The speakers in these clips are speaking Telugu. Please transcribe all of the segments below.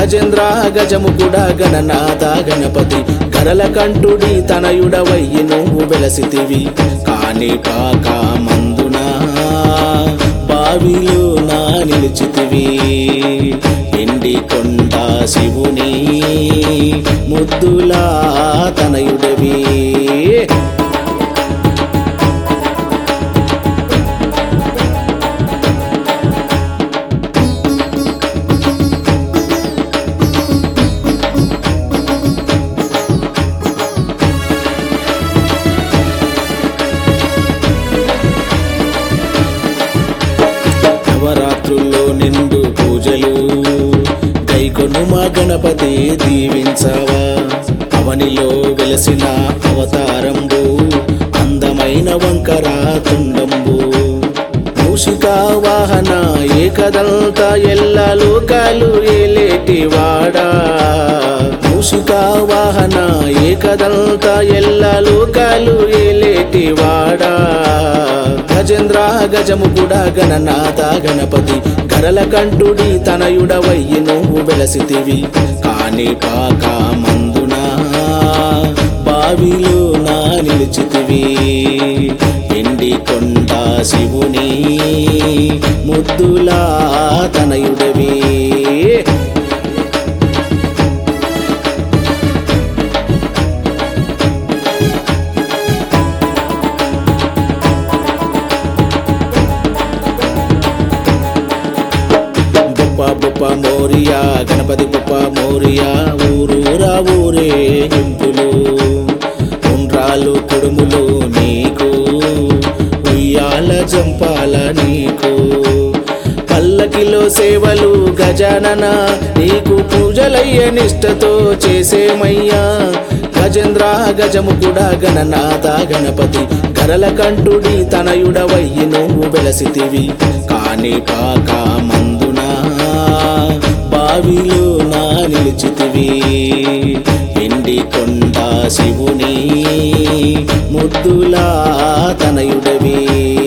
గజేంద్ర గజము కూడా గణనాథ గణపతి గరల కంఠుడి తనయుడవయ్యి నువ్వు వెలసితివి కాని పాక మందున బావిలో నా నిలిచితివి ఎండి కొండ శివుని ముద్దులా తనయుడవి నవరాత్రుల్లో నిండు పూజలు గైకొను మా గణపతి దీవించవా అవనిలో వెలసిన అవతారంబు అందమైన వంకర తుండంబు మూషిక వాహన ఏకదంత ఎల్ల లోకాలు ఏలేటి వాడా మూషిక వాహన ఏకదంత ఎల్ల లోకాలు ఏలేటి వాడా గజేంద్ర గజము కూడా గణనాథ గణపతి గరల కంఠుడి తనయుడవయ్యి నువ్వు వెలసితివి కాని పాక మందున బావిలో నా నిలిచితివి ఎండి కొండ శివుని ముద్దులా తనయుడవి బొప్ప బొప్ప మోరియా గణపతి బొప్ప మోరియా ఊరూరా ఊరే ఇంపులు ఉండ్రాలు కుడుములు నీకు ఉయ్యాల జంపాల నీకు పల్లకిలో సేవలు గజానన నీకు పూజలయ్య నిష్టతో చేసేమయ్యా గజేంద్ర గజము కూడా గణనాథ గణపతి గరల కంఠుడి తనయుడవయ్యి నువ్వు వెలసితివి కాని పాక మందున బావిలో నా నిలిచితివి ఎండి కొండ శివుని ముద్దులా తనయుడవి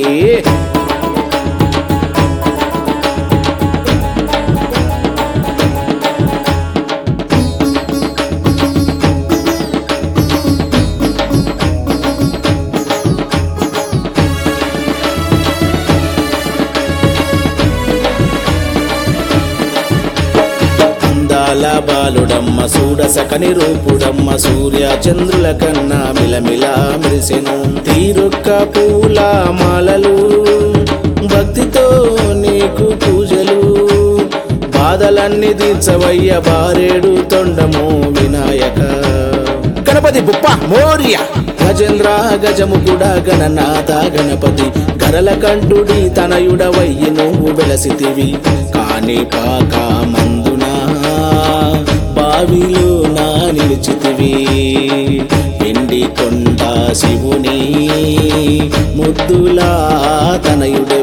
అందాల బాలుడమ్మ సూడ సకని రూపుడమ్మ సూర్య చంద్రుల కన్నా మిలమిల మెరిసెను తీరొక్క పూల మాలలు భక్తితో నీకు పూజలు బాధలన్నీ తీర్చవయ్య బారేడు తొండము వినాయక గణపతి బుప్ప మోర్య గజేంద్ర గజము కూడా గణనాథ గణపతి గరల కంఠుడి తనయుడవయ్యి నువ్వు వెలసితివి కాని పాక మందున బావిలో నా నిలిచితివి ఎండి కొండ శివుని ముద్దులా తనయుడే